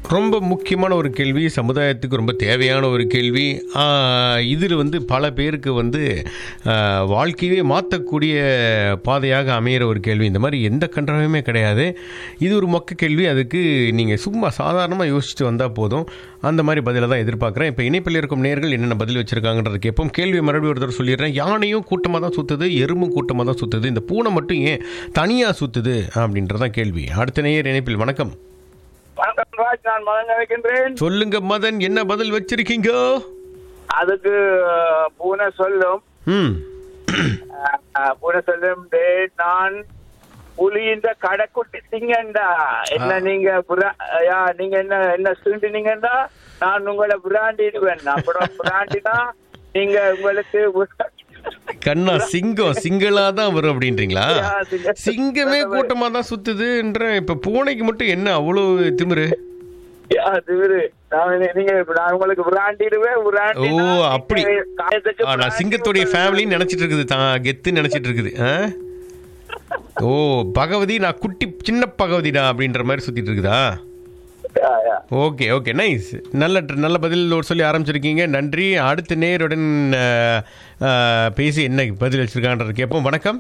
ரொம்ப முக்கியமான ஒரு கேள்வி சமுதாயத்துக்கு ரொம்ப தேவையான ஒரு கேள்வி இதில் வந்து பல பேருக்கு வந்து ஆ, வாழ்க்கையவே மாற்றக்கூடிய பாதையாக அமையிற ஒரு கேள்வி இந்த மாதிரி எந்த கன்றாவுமே கிடையாது இது ஒரு மொக்க கேள்வி அதுக்கு நீங்கள் சும்மா சாதாரணமாக யோசிச்சுட்டு வந்தால் போதும் அந்த மாதிரி பதிலை தான் எதிர்பார்க்குறேன் இப்போ இணைப்பில் இருக்கும் நேர்கள் என்னென்ன பதில் வச்சுருக்காங்கன்றது கேட்போம் கேள்வி மறுபடியும் ஒரு தடவை சொல்லிடுறேன் யானையும் கூட்டமாக தான் சுற்றுது எறும்பும் கூட்டமாக தான் சுற்றுது இந்த பூனை மட்டும் ஏன் தனியாக சுற்றுது அப்படின்றதான் கேள்வி அடுத்த நேயர் இணைப்பில் வணக்கம் வணக்கம் ராஜ் நான் மதங்க வைக்கின்றேன் சொல்லுங்க மதன் என்ன பதில் வச்சிருக்கீங்க அதுக்கு அஹ், பூனை சொல்லும் ம் அஹ், பூனை சொல்லும் டே நான் புலி இந்த கடைக்குட்டி திங்கண்டா என்ன நீங்க புரா- யா, நீங்க என்ன என்ன சீண்டினீங்கடா நான் உங்களை பிராண்டிடுவேன் அப்புறம் பிராண்டினா நீங்க உங்களுக்கு புரா- கண்ணா சிங்கம் சிங்களா தான் வரும் அப்படின்றீங்களா யா, சிங்கம். சிங்கமே கூட்டமா தான் சுத்துதுன்ற இப்ப பூனைக்கு மட்டும் என்ன அவ்வளவு திமிரு யா, திமிரு. நான் நீ- நீங்க நான் உங்களுக்கு பிராண்டிடுவேன் பிராண்டினா ஓ, அப்படி. நீங்க காயத்துக்கு ஆ, நான் பிராண்டி சிங்கத்துடைய உங்களுக்கு- ஃபேமிலின்னு நினைச்சிட்டு இருக்குது தான் கெத்து நினைச்சிட்டு இருக்குது ஆ? ஓ பகவதி நான் குட்டி சின்ன பகவதிடா அப்படின்ற மாதிரி சுத்திட்டு இருக்குதா yeah, yeah. Okay okay nice நல்ல நல்ல பதில் ஒரு சொல்லி ஆரம்பிச்சிருக்கீங்க நன்றி அடுத்த நேருடன் அஹ், அஹ், பேசி என்ன பதில் வச்சிருக்கான்றது கேட்போம் வணக்கம்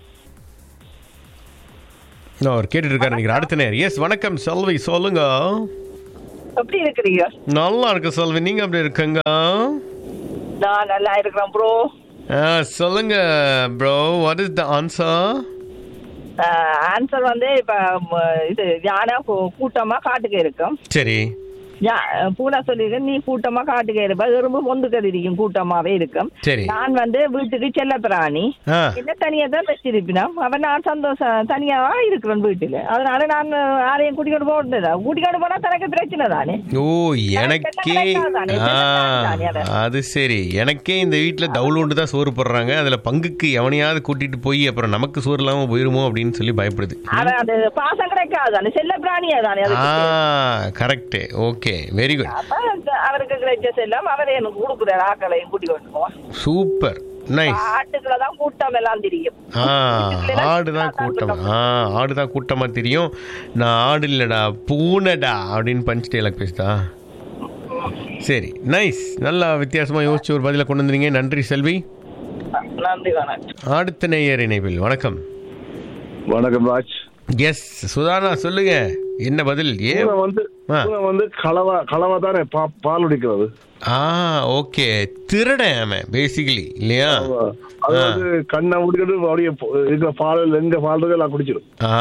நான் அவர் கேட்டுட்டு இருக்காரு நினைக்கிறேன் அடுத்த நேர் எஸ் வணக்கம் செல்வி சொல்லுங்க எப்படி இருக்கிறீங்க நல்லா இருக்கு செல்வி நீங்க அப்படி இருக்குங்க நான் நல்லா இருக்கிறேன் ப்ரோ சொல்லுங்க bro what is the answer answer வந்து இப்ப ம, இது யானை கூ- கூட்டமா காட்டுக்கு இருக்கும் சரி யா- பூனை சொல்லிருக்கு நீ கூட்டமா காட்டுக்கு இருப்ப எறும்பு பொந்துக்கள் இருக்கும் கூட்டமாவே இருக்கும் சரி நான் வந்து வீட்டுக்கு செல்ல பிராணி ஆ என்ன தனியா தான் வச்சிருப்பினோம் அவன் நான் சந்தோஷம் தனியாவா இருக்கிறேன் வீட்டுல அதனால நான் யாரையும் கூட்டிக்கொண்டு போகல கூட்டிக்கொண்டு போனா தனக்கு பிரச்சனை தானே ஓ எனக்கே ஆ, அது சரி எனக்கே இந்த வீட்டில் டவுன்லோடு தான் சோறு போடுறாங்க அதில் பங்குக்கு எவனையாவது கூட்டிட்டு போய் அப்புறம் நமக்கு சோறு இல்லாமல் போயிருமோ அப்படின்னு சொல்லி பயப்படுது அவன் அது பாசம் கிடைக்காது தானே செல்ல பிராணியா தானே ஆ அதுக்கு கரெக்டு ஓகே வெரி குட் அப்ப அவருக்கு கிடைச்ச செல்லம் அவரை எனக்கு கொடுக்குறாரு ஆக்களையும் கூட்டி கொண்டு போவான் சூப்பர் நைஸ் ஆட்டுக்குள்ள தான் கூட்டம் எல்லாம் தெரியும் ஆ ஆடு தான் கூட்டம் ஆ ஆடு தான் கூட்டமாக தெரியும் நான் ஆடு இல்லைடா பூனைடா அப்படின்னு பஞ்ச் டைலாக் பேசுதா சரி நைஸ் நல்லா வித்தியாசமாக யோசிச்சு ஒரு பதிலை கொண்டு வந்தீங்க நன்றி செல்வி நன்றி வணக்கம் அடுத்த நேயர் இணைவில் வணக்கம் வணக்கம் ராஜ் எஸ் சுதானா சொல்லுங்க என்ன பதில் ஏ பூனை வந்து ஆ. பூனை வந்து களவா களவா தானே பா- பால் குடிக்கிறது ஆ ஓகே திருடன் அவன் பேசிக்கலி இல்லையா அது ஆ. வந்து கண்ணை முடிக்கிட்டு அப்படியே போ- இருக்கிற பால் எங்க பால் இருக்கோ எல்லாம் குடிச்சிடும் ஆ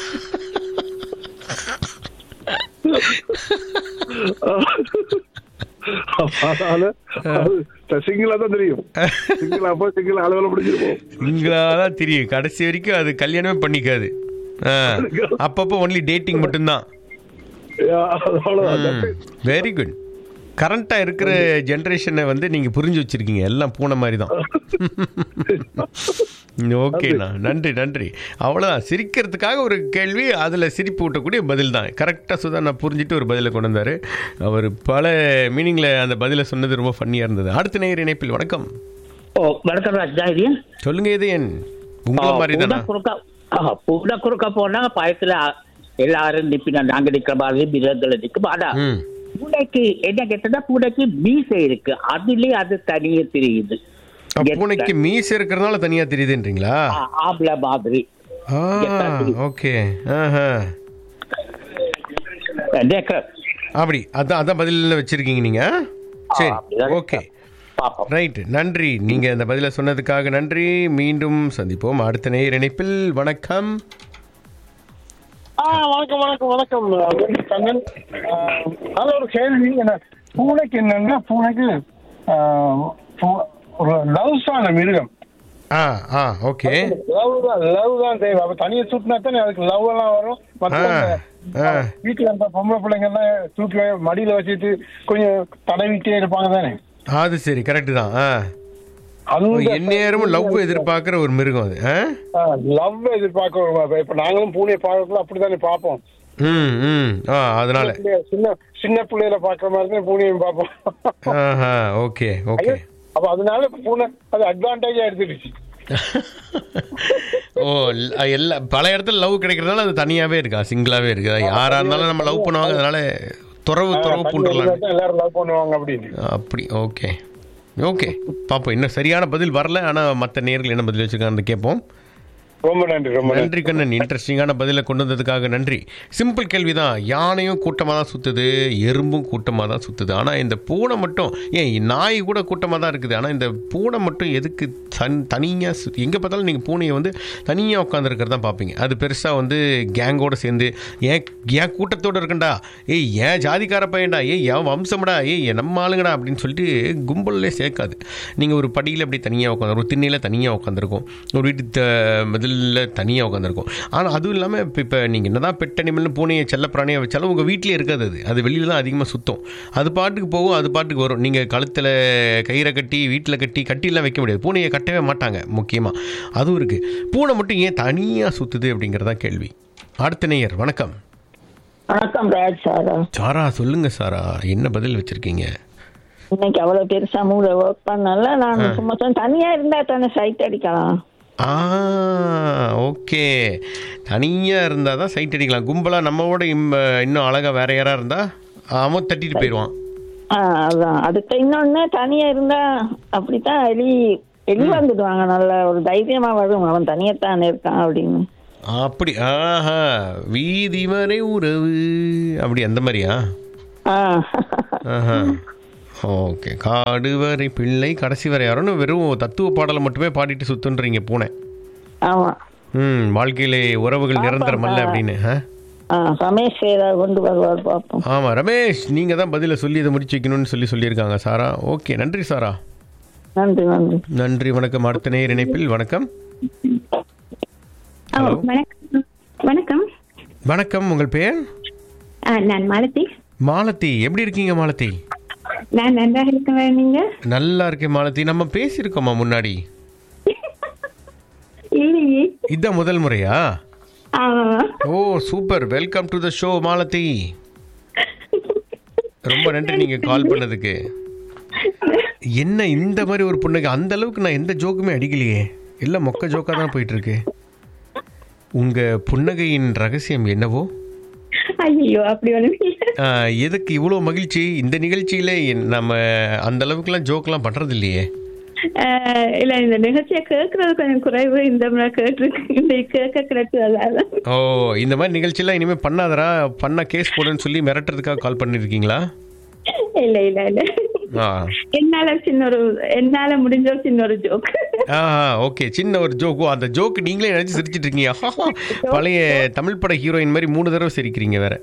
அதனால அது சிங்கிளா தான் தெரியும் சிங்கிளா அப்போ சிங்கிள் அளவில் பிடிச்சிருப்போம் இங்கதான் தெரியும் கடைசி வரைக்கும் அது கல்யாணமே பண்ணிக்காது ஆ, அப்பப்போ ஒன்லி டேட்டிங் மட்டும்தான் அவ்வளவுதான் வெரி குட் கரண்ட்டாக இருக்கிற ஜென்ரேஷனை வந்து நீங்கள் புரிஞ்சு வச்சிருக்கீங்க எல்லாம் பூனை மாதிரி தான் ஓகேண்ணா நன்றி நன்றி அவ்வளோதான் சிரிக்கிறதுக்காக ஒரு கேள்வி அதில் சிரிப்பு ஊட்டக்கூடிய பதில் தான் கரெக்டாக சுதா நான் புரிஞ்சுட்டு ஒரு பதிலை கொண்டு வந்தார் அவர் பல மீனிங்கில் அந்த பதிலை சொன்னது ரொம்ப ஃபன்னியாக இருந்தது அடுத்த நேயர் இணைப்பில் வணக்கம் ஓ வணக்கம் ராஜாரியன் சொல்லுங்க இது என் உங்களை மாதிரி தானா குறுக்க பூட குறுக்க போனா பயத்துல எல்லாரும் நிப்பினா நாங்க நிக்கிற மாதிரி மிருகங்களை நிக்கும் ஆனா ம் பூனைக்கு என்ன கேட்டா பூனைக்கு மீசை இருக்கு அதுலயே அது தனியே தெரியுது பூனைக்கு மீசை இருக்கிறதுனால தனியாக தெரியுதுன்றீங்களா ஆ, ஆம்பளை மாதிரி ஆ ஓகே ஆஹா நேக்க- அப்படி அதான் அதான் பதில் வச்சிருக்கீங்க நீங்க சரி அப்படிதான் ஓகே பாப்போம் ரைட் நன்றி நீங்க இந்த பதிலை சொன்னதுக்காக நன்றி மீண்டும் சந்திப்போம் அடுத்த நேயர் இணைப்பில் வணக்கம் ஆ வணக்கம் வணக்கம் வணக்கம் கண்ணன் நல்ல ஒரு கேள்வி என்ன பூனைக்கு என்னன்னா பூனைக்கு ஆ, பூ- ஒரு லவ்ஸான மிருகம் ஆ ஆ ஓகே லவ் தான் லவ் தான் தேவை அப்ப தனியா சுட்டினா தானே அதுக்கு லவ் எல்லாம் வரும் மத்த ஆ, அந்த, ஆ. வீட்டுல இருந்த பொம்பளை பிள்ளைங்க எல்லாம் தூக்கி மடியில வச்சுட்டு கொஞ்சம் தடவிட்டே இருப்பாங்க தானே அது சரி கரெக்ட் தான் ஆ அந்த எந்நேரமும் லவ் எதிர்பார்க்குற ஒரு மிருகம் அது ஆ லவ் எதிர்பார்க்க இப்ப நாங்களும் பூனையை பார்க்கறதுல அப்படித்தானே பார்ப்போம் ம் ம் ஆ அதனால சின்ன சின்ன பிள்ளையில பாக்குற மாதிரி தான் பூனையும் பார்ப்போம் ஆஹா ஓகே ஓகே அப்ப அதனால பூனை அது அட்வான்டேஜா எடுத்துடுச்சு ஓ ல- எல்லா பல இடத்துல லவ் கிடைக்கிறதுனால அது தனியாவே இருக்கா சிங்கிளாவே இருக்கு அது யாரா இருந்தாலும் நம்ம லவ் பண்ணுவாங்க அதனால துறவு துறவு பூண்டுலாம் எல்லாரும் லவ் பண்ணுவாங்க அப்படின்னு அப்படி ஓகே ஓகே பாப்போம் இன்னும் சரியான பதில் வரல ஆனால் மற்ற நேர்கள் என்ன பதில் வச்சிருக்காங்கன்னு கேட்போம் ரொம்ப நன்றி ரொம்ப நன்றி நன்றி கண்ணன் இன்ட்ரெஸ்டிங்கான பதிலை கொண்டு வந்ததுக்காக நன்றி சிம்பிள் கேள்விதான் யானையும் கூட்டமாக தான் சுற்றுது எறும்பும் கூட்டமாக தான் சுற்றுது ஆனால் இந்த பூனை மட்டும் ஏன் நாய் கூட கூட்டமாக தான் இருக்குது ஆனால் இந்த பூனை மட்டும் எதுக்கு தன் தனியாக சு எங்கே பார்த்தாலும் நீங்கள் பூனையை வந்து தனியாக உட்காந்துருக்கிறது தான் பார்ப்பீங்க அது பெருசாக வந்து கேங்கோடு சேர்ந்து ஏன் ஏன் கூட்டத்தோடு இருக்கண்டா ஏய் ஏன் ஜாதிக்கார பையன்டா ஏய் என் வம்சம்டா ஏய் நம்ம ஆளுங்கடா அப்படின்னு சொல்லிட்டு கும்பல்லே சேர்க்காது நீங்கள் ஒரு படியில் அப்படி தனியாக உட்காந்து ஒரு திண்ணையில் தனியாக உட்காந்துருக்கும் ஒரு வீட்டு த- மதிலில் தனியாக உட்காந்துருக்கும் ஆனால் அதுவும் இல்லாமல் இப்போ இப்போ நீங்கள் என்ன தான் பெட் அனிமல்னு பூனையை செல்ல பிராணியாக வச்சாலும் உங்கள் வீட்டிலே இருக்காது அது அது வெளியில் தான் அதிகமாக சுத்தம் அது பாட்டுக்கு போகும் அது பாட்டுக்கு வரும் நீங்கள் கழுத்தில் கயிறை கட்டி வீட்டில் கட்டி கட்டிலாம் வைக்க முடியாது பூனையை கட்டவே மாட்டாங்க முக்கியமாக அதுவும் இருக்குது பூனை மட்டும் ஏன் தனியாக சுற்றுது அப்படிங்கிறதா கேள்வி அடுத்த நேயர் வணக்கம் வணக்கம் ராஜ் சாரா சாரா சொல்லுங்க சாரா என்ன பதில் வச்சிருக்கீங்க இன்னைக்கு அவ்வளவு பெருசா மூட ஒர்க் பண்ணல நான் சும்மா சொன்ன தனியா இருந்தா தானே சைட் அடிக்கலாம் ஆ ஓகே தனியாக இருந்தால் தான் சைட் அடிக்கலாம் கும்பலாக நம்மளோட இம்ம- இன்னும் அழகாக வேற யாராக இருந்தால் அவன் தட்டிட்டு போயிடுவான் ஆ, அதான் அதுக்கு இன்னொன்னு தனியா இருந்தா அப்படித்தான் எலி எலி வந்துடுவாங்க நல்ல ஒரு தைரியமா வரும் அவன் தனியத்தானே இருக்கான் அப்படின்னு அப்படி ஆஹா வீதி வரை உறவு அப்படி அந்த மாதிரியா ஆ. ஆஹா ஓகே காடு வரை பிள்ளை கடைசி வரை யாரோன்னு வெறும் தத்துவ பாடலை மட்டுமே பாடிட்டு சுத்துன்றீங்க பூனை ஆமா ம் வாழ்க்கையிலே உறவுகள் நிரந்தரம் அல்ல அப்படின்னு ஆ ஆ, ரமேஷ் ஏதாவது கொண்டு வருவார் பார்ப்போம் ஆமாம் ரமேஷ் நீங்கள் தான் பதிலை சொல்லி இதை முடிச்சு வைக்கணும்னு சொல்லி சொல்லியிருக்காங்க சாரா ஓகே நன்றி சாரா நன்றி நன்றி நன்றி வணக்கம் அடுத்த நேர் இணைப்பில் வணக்கம் ஓ, ஹலோ வணக்கம் வணக்கம் வணக்கம் உங்கள் பேர் ஆ, நான் மாலதி மாலதி எப்படி இருக்கீங்க மாலதி நான் நன்றாக இருக்கேன் நீங்க நல்லா இருக்கேன் மாலதி நம்ம பேசியிருக்கோமா முன்னாடி இல்லையே இதான் முதல் முறையா ஆமா ஓ super welcome to the show Malathi ரொம்ப நன்றி நீங்க கால் பண்ணதுக்கு என்ன இந்த மாதிரி ஒரு பொண்ணுக்கு அந்த அளவுக்கு நான் எந்த ஜோக்குமே அடிக்கலையே எல்லாம் மொக்க ஜோக்காக தான் போயிட்டு இருக்கு உங்க புன்னகையின் ரகசியம் என்னவோ ஐயோ அப்படி ஒண்ணும் இல்ல. ஆ, எதுக்கு இவ்வளோ மகிழ்ச்சி இந்த நிகழ்ச்சியில என்- நம்ம அந்த அளவுக்குலாம் ஜோக்லாம் பண்றது இல்லையே ஆ, இல்ல இந்த நிகழ்ச்சியை கேட்கறது கொஞ்சம் குறைவு இந்த முறை கேட்டிருக்கு இந்த கேட்க கிடைச்சதால ஓ இந்த மாதிரி நிகழ்ச்சியெல்லாம் இனிமேல் பண்ணாதடா பண்ண கேஸ் போடுன்னு சொல்லி மிரட்டுறதுக்காக கால் பண்ணியிருக்கீங்களா இல்ல இல்ல இல்ல ஆ என்னால சின்ன ஒரு என்னால முடிஞ்ச ஒரு சின்ன ஒரு ஜோக் ஆஹா ஓகே சின்ன ஒரு ஜோக்கோ அந்த ஜோக் நீங்களே நினச்சி சிரிச்சிட்டு இருக்கீங்க ஆஹா, பழைய தமிழ் பட ஹீரோயின் மாதிரி மூணு தடவை சிரிக்கிறீங்க வேற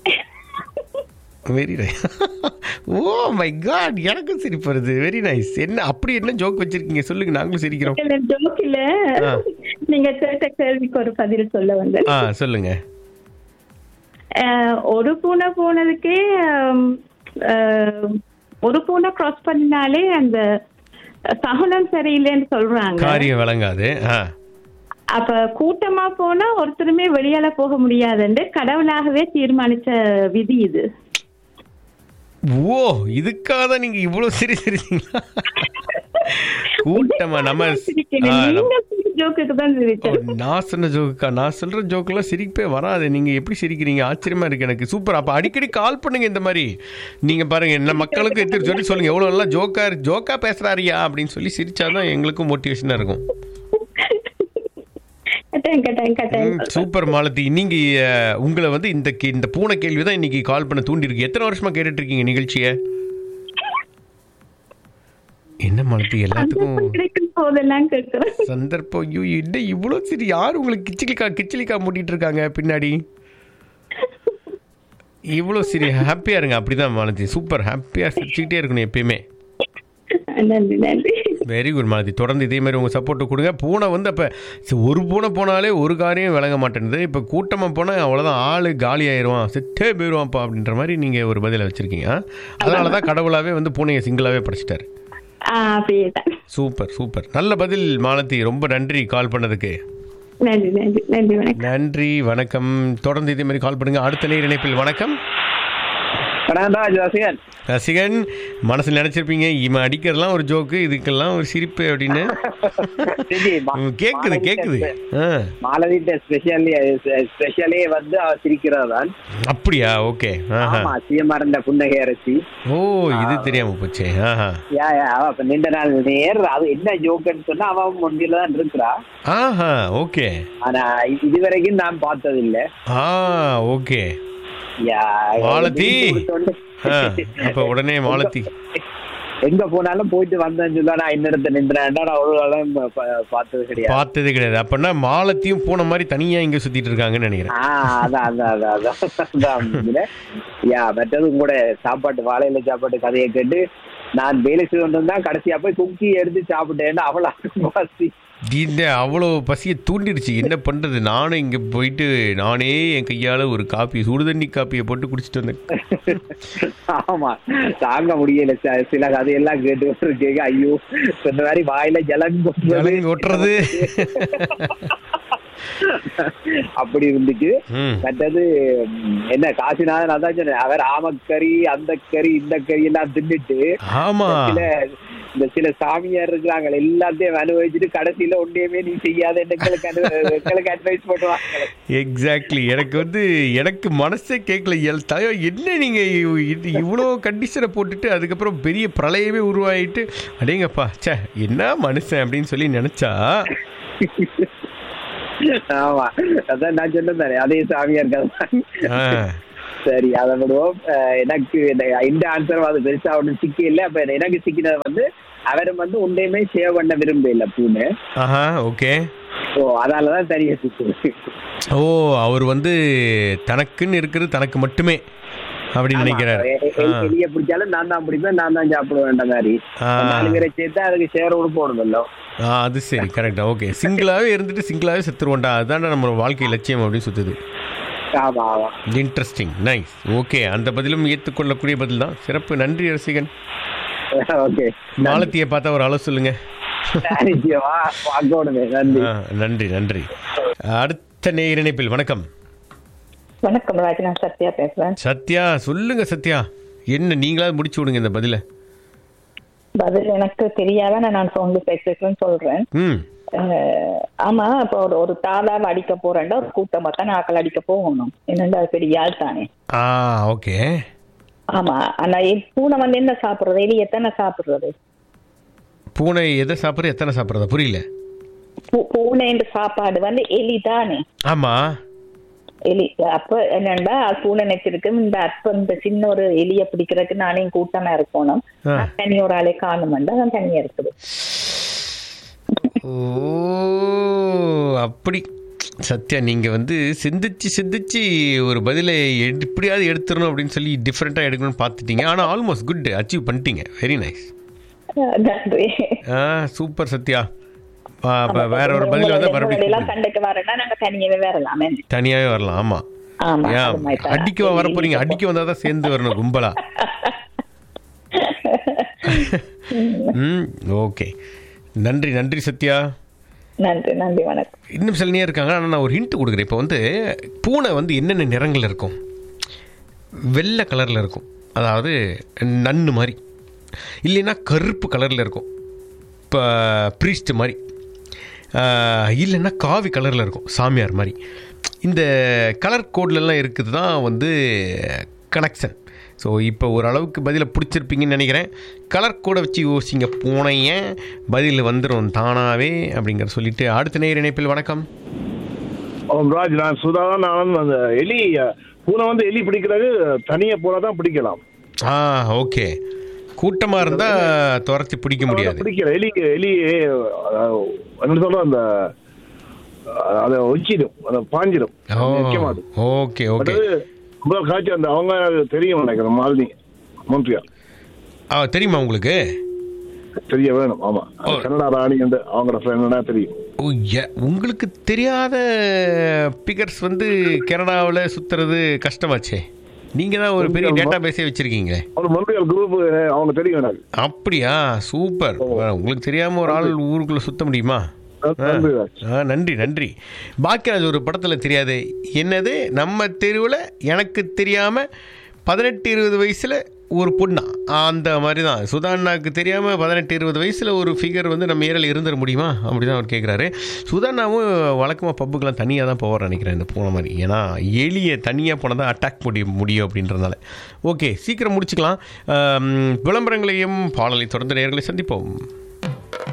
very nice oh my god எனக்கும் சிரிப்பு வருது வெரி நைஸ் என்ன அப்படி என்ன ஜோக் வச்சிருக்கீங்க சொல்லுங்க நாங்களும் சிரிக்கிறோம் இல்ல ஜோக் இல்ல ஆ. நீங்க கேட்ட கேள்விக்கு ஒரு பதில் சொல்ல வந்தேன் ஆ சொல்லுங்க ஆஹ் ஒரு பூனை போனதுக்கே ஆம், ஆஹ், ஒரு பூனை கிராஸ் பண்ணினாலே அந்த சகுனம் சரியில்லைன்னு சொல்றாங்க காரியம் விளங்காது ஆ அப்ப கூட்டமா போனா ஒருத்தருமே வெளியால போக முடியாதுன்னு கடவுளாகவே தீர்மானிச்ச விதி இது ஓ இதுக்காக தான் நீங்க இவ்வளவு சிரி சிரிச்சீங்களா கூட்டமா நம்ம சிரிக்கல. ஆ, நம்ம- நீங்க ஜோக்குக்கு தான் ஓ, சிரிச்சேன் நான் சொன்ன ஜோக்கா நான் சொல்ற ஜோக்கெல்லாம் சிரிப்பே வராது நீங்க எப்படி சிரிக்கிறீங்க ஆச்சரியமா இருக்கு எனக்கு சூப்பர் அப்ப அடிக்கடி கால் பண்ணுங்க இந்த மாதிரி நீங்க பாருங்க என்ன மக்களுக்கும் எடுத்து சொல்லி சொல்லுங்க எவ்வளவு நல்லா ஜோக்கா ஜோக்கா பேசுறாரியா அப்படின்னு சொல்லி சிரிச்சாதான் எங்களுக்கும் மோட்டிவேஷனா இருக்கும் கட்டாயம் கட்டாயம் ம், கட்டாயம் சூப்பர் மாலதி நீங்க அஹ், உங்களை வந்து இந்த கே- இந்த பூனை கேள்வி தான் இன்னைக்கு கால் பண்ண தூண்டி இருக்கு எத்தனை வருஷமா கேட்டுட்டு இருக்கீங்க நிகழ்ச்சியை என்ன மாலதி எல்லாத்துக்கும் சந்தர்ப்பம் கிடைக்கும் போதெல்லாம் கேட்கிறேன் சந்தர்ப்பம் ஐயோ என்ன இவ்வளோ சரி யார் உங்களுக்கு கிச்சிலிக்கா கிச்சிலிக்கா மூட்டிட்டு இருக்காங்க பின்னாடி இவ்வளோ சரி ஹாப்பியாக இருங்க அப்படிதான் மாலதி சூப்பர் ஹாப்பியாக சிரிச்சுக்கிட்டே இருக்கணும் எப்பயுமே நன்றி நன்றி வெரி குட் மாலதி தொடர்ந்து இதே மாதிரி உங்கள் சப்போர்ட்டை கொடுங்க பூனை வந்து அப்போ ஒரு பூனை போனாலே ஒரு காரியம் விளங்க மாட்டேங்குது இப்போ கூட்டமாக போனால் அவ்வளோதான் ஆள் காலி ஆயிடுவான் செட்டே போயிடுவான்ப்பா அப்படின்ற மாதிரி நீங்கள் ஒரு பதிலை வச்சுருக்கீங்க அதனால தான் கடவுளாகவே வந்து பூனையை சிங்கிளாகவே படைச்சிட்டாரு ஆ அப்படியே தான் சூப்பர் சூப்பர் நல்ல பதில் மாலதி ரொம்ப நன்றி கால் பண்ணதுக்கு நன்றி நன்றி நன்றி வணக்கம் நன்றி வணக்கம் தொடர்ந்து இதே மாதிரி கால் பண்ணுங்க அடுத்த நேர் இணைப்பில் வணக்கம் வணக்கம் ராஜ் ரசிகன் ரசிகன் மனசில் நினச்சிருப்பீங்க இவன் அடிக்கிறதெல்லாம் ஒரு ஜோக்கு இதுக்கெல்லாம் ஒரு சிரிப்பு அப்படின்னு சரி, மா- ம், கேக்குது கேக்குது ஆ மாலதிட்ட ஸ்பெஷலி ஸ்பெஷலே வந்து அவர் சிரிக்கிறது தான் அப்படியா ஓகே ஆஹா ஆமா சீமாரண்ட புன்னகை அரசி ஓ இது தெரியாம போச்சே ஆஹா யா யா அவ அப்ப நீண்ட நாள் நேர் அது என்ன ஜோக்குன்னு சொன்னா அவன் முன்னில தான் இருக்கிறா ஆஹா ஓகே ஆனா இ- இதுவரைக்கும் நான் பார்த்தது இல்ல ஆ ஓகே யா மாலதி. கொடுத்தோன்னு- ஆ, அப்ப உடனே மாலத்தி எங்க போனாலும் போயிட்டு வந்தேன்னு சொல்லா நான் இன்னிடத்த நின்றேன் நான் ஒரு காலம் ப- ப- பார்த்தது கிடையாது பார்த்தது கிடையாது அப்படின்னா மாலத்தையும் பூனை மாதிரி தனியா இங்க சுத்திட்டு இருக்காங்கன்னு நினைக்கிறேன் ஆ அதான் அதான் அதான் அதான் அதான் இதுல. யா மற்றதும் கூட சாப்பாட்டு வாழையில சாப்பாட்டு கதையை கேட்டு நான் வேலை செய்து கொண்டு இருந்தா கடைசியா போய் குக்கி எடுத்து சாப்பிட்டேன்னு அவளா வாசி இந்த அவ்வளோ பசியை தூண்டிடுச்சு என்ன பண்றது நானும் இங்க போயிட்டு நானே என் கையால ஒரு காப்பி சுடுதண்ணி காப்பியை போட்டு குடிச்சிட்டு வந்தேன் ஆமா தாங்க முடியல ச- சில கதையெல்லாம் கேட்டு இருக்கேங்க ஐயோ சொன்ன மாதிரி வாயில ஜலம் கொட்டுறது. ஜலம் கொட்டுறது. அப்படி இருந்துச்சு ம். மற்றது ம், என்ன காசிநாதன் அதான் சொன்னேன் அவர் ஆமக்கறி அந்த கறி இந்த கறி எல்லாம் தின்னுட்டு ஆமா சில இந்த சில சாமியார் இருக்கிறாங்க எல்லாத்தையும் அனுபவிச்சுட்டு கடைசியில ஒன்றையுமே நீ செய்யாத எங்களுக்கு அனு- எங்களுக்கு அட்வைஸ் பண்ணுவாங்க எக்ஸாக்ட்லி எனக்கு வந்து எனக்கு மனசே கேட்கல எல் தயோ என்ன நீங்க இவ்- இது இவ்வளோ கண்டிஷனை போட்டுட்டு அதுக்கப்புறம் பெரிய பிரளயமே உருவாயிட்டு அடேங்கப்பா ச்சே என்ன மனுஷன் அப்படின்னு சொல்லி நினைச்சா ஆமா அதான் நான் சொன்னேன் தானே அதே சாமியார் கதை தான். ஆ, சரி அதை விடுவோம் அஹ் எனக்கு இந்த- இந்த ஆன்சரும் அது பெருசா ஒன்றும் சிக்கி இல்லை அப்ப எனக்கு சிக்கினது வந்து அவரும் வந்து உண்டையுமே சேவ் பண்ண விரும்ப இல்லை பூன்னு ஆஹா ஓகே ஓ அதாலதான் தனியா சிக்கு ஓ அவர் வந்து தனக்குன்னு இருக்கிறது தனக்கு மட்டுமே அப்படின்னு நினைக்கிறாரு ஆ. எலிய பிடிச்சாலும் நான் தான் பிடிப்பேன் நான் தான் சாப்பிடுவேன் மாதிரி ஆ. நாலு பேரை சேர்த்து அதுக்கு சேர விட போடுதല്ലോ ஆ அது சரி கரெக்டா ஓகே சிங்கிளாவே இருந்துட்டு சிங்கிளாவே செத்துருவோண்டா அதுதான் நம்ம வாழ்க்கை லட்சியம் அப்படின்னு சுத்துது ஆமா ஆமா இன்ட்ரெஸ்டிங் நைஸ் ஓகே அந்த பதிலும் ஏற்றுக்கொள்ளக்கூடிய பதில் தான் சிறப்பு நன்றி ரசிகன் ஓகே மாலத்தியை பார்த்தா ஒரு அளவு சொல்லுங்க நிச்சயமா வாக்கோடுமே நன்றி ஆ, நன்றி நன்றி அடுத்த நேயர் இணைப்பில் வணக்கம் வணக்கம் ராஜ் நான் சத்யா பேசுறேன் சத்யா சொல்லுங்க சத்யா என்ன நீங்களாவது முடிச்சு விடுங்க இந்த பதில பதில் எனக்கு தெரியாத நான் போன்ல பேசுறேன்னு சொல்றேன் ம் அஹ், ஆமா இப்போ ஒரு ஒரு தாதாவை அடிக்க போறேன்டா ஒரு கூட்டமா தான் ஆக்கள் அடிக்க போகணும் என்னண்டா அது பெரிய ஆள் தானே ஆ ஓகே ஆமா ஆனா எ- பூனை வந்து என்ன சாப்பிடுறது எலி எத்தனை சாப்பிடுறது பூனை எதை சாப்பிட்றது எத்தனை சாப்பிட்றதா புரியல பூ- பூனைன்ற சாப்பாடு வந்து எலி தானே ஆமா எலி அப்ப என்னண்டா அது பூனை நினைச்சிருக்கு இந்த அப்ப இந்த சின்ன ஒரு எலிய பிடிக்கிறதுக்கு நானே கூட்டமா இருக்கணும் ஆ. நான் தனி ஒரு ஆளே காணுமெண்டா அதான் தனியா இருக்குது ஓ அப்படி சத்யா நீங்க வந்து சிந்திச்சு சிந்திச்சு ஒரு பதிலை எடு- எப்படியாவது எடுத்துடணும் அப்படின்னு சொல்லி டிஃப்ரெண்ட்டாக எடுக்கணும்னு பார்த்துட்டீங்க ஆனால் ஆல்மோஸ்ட் குட் அச்சீவ் பண்ணிட்டீங்க வெரி நைஸ் நன்றி ஆ சூப்பர் சத்யா ஆ, அப்ப வேற ஒரு பதில் வந்து எல்லாம் மறுபடியும் சண்டைக்கு வரேன்னா நாங்க தனியாவே வரலாமே தனியாகவே வரலாம் ஆமா ஆமா ஏன் அது மாதிரி தான். அடிக்கவா வர போறீங்க அடிக்க வந்தால் தான் சேர்ந்து வரணும் கும்பலா ம் ஓகே நன்றி நன்றி சத்யா நன்றி நன்றி வணக்கம் இன்னும் சில நேரம் இருக்காங்க ஆனால் நான் ஒரு ஹிண்ட் கொடுக்குறேன் இப்போ வந்து பூனை வந்து என்னென்ன நிறங்கள் இருக்கும் வெள்ளை கலரில் இருக்கும் அதாவது நன்னு மாதிரி இல்லைன்னா கருப்பு கலரில் இருக்கும் இப்போ ப்ரீஸ்ட் மாதிரி ஆஹ், இல்லைன்னா காவி கலரில் இருக்கும் சாமியார் மாதிரி இந்த கலர் கோட்லலாம் இருக்குது தான் வந்து கனெக்ஷன் ஸோ இப்போ ஓரளவுக்கு பதிலை பிடிச்சிருப்பீங்கன்னு நினைக்கிறேன் கலர் கோடை வச்சு யோசிங்க பூனைய பதில் வந்துடும் தானாவே அப்படிங்கிற சொல்லிட்டு அடுத்த நேர் இணைப்பில் வணக்கம் ஓம் ராஜ் நான் சுதா தான் நான் வந்து அந்த எலி பூனை வந்து எலி பிடிக்கிறது தனியா போனா தான் பிடிக்கலாம் ஆ ஓகே கூட்டமாக இருந்தால் துரத்தி பிடிக்க முடியாது பிடிக்கல எலி எலி அஹ், என்ன சொல்ற அந்த அஹ், அதை ஒச்சிடும் அதை பாஞ்சிடும் ஓ நிற்க ஓகே ஓகே முதல் காட்சி அந்த அவங்க தெரியும் நினைக்கிறேன் மாலினி மோன்ட்ரியா ஆ தெரியுமா உங்களுக்கு தெரிய வேணும் ஆமா ஓ. கனடா ராணி வந்து அவங்களோட ஃப்ரெண்ட்னா தெரியும் ஓ ஏ- உங்களுக்கு தெரியாத பிகர்ஸ் வந்து கனடாவில் சுற்றுறது கஷ்டமாச்சே நீங்கள் தான் ஒரு பெரிய டேட்டா பேஸே வச்சுருக்கீங்களே ஒரு மொன்ட்ரியால் குரூப் அவங்க தெரியும் எனக்கு அப்படியா சூப்பர் உங்களுக்கு தெரியாமல் ஒரு ஆள் ஊருக்குள்ளே சுத்த முடியுமா நன்றி ராஜ். ஆ நன்றி நன்றி பாக்கியராஜ் ஒரு படத்தில் தெரியாது என்னது நம்ம தெருவில் எனக்கு தெரியாமல் பதினெட்டு இருபது வயசில் ஒரு பொண்ணா அந்த மாதிரி தான் சுதாண்ணாவுக்கு தெரியாமல் பதினெட்டு இருபது வயசில் ஒரு ஃபிகர் வந்து நம்ம ஏரியாவில் இருந்துட முடியுமா அப்படி தான் அவர் கேட்குறாரு சுதாண்ணாவும் வழக்கமாக பப்புக்கெலாம் தனியாக தான் போவார் நினைக்கிறேன் இந்த போன மாதிரி ஏன்னா எலியை தனியாக போனால் தான் அட்டாக் முடியும் முடியும் அப்படின்றதுனால ஓகே சீக்கிரம் முடிச்சுக்கலாம் ஆம், விளம்பரங்களையும் பாடலை தொடர்ந்து நேர்களை சந்திப்போம்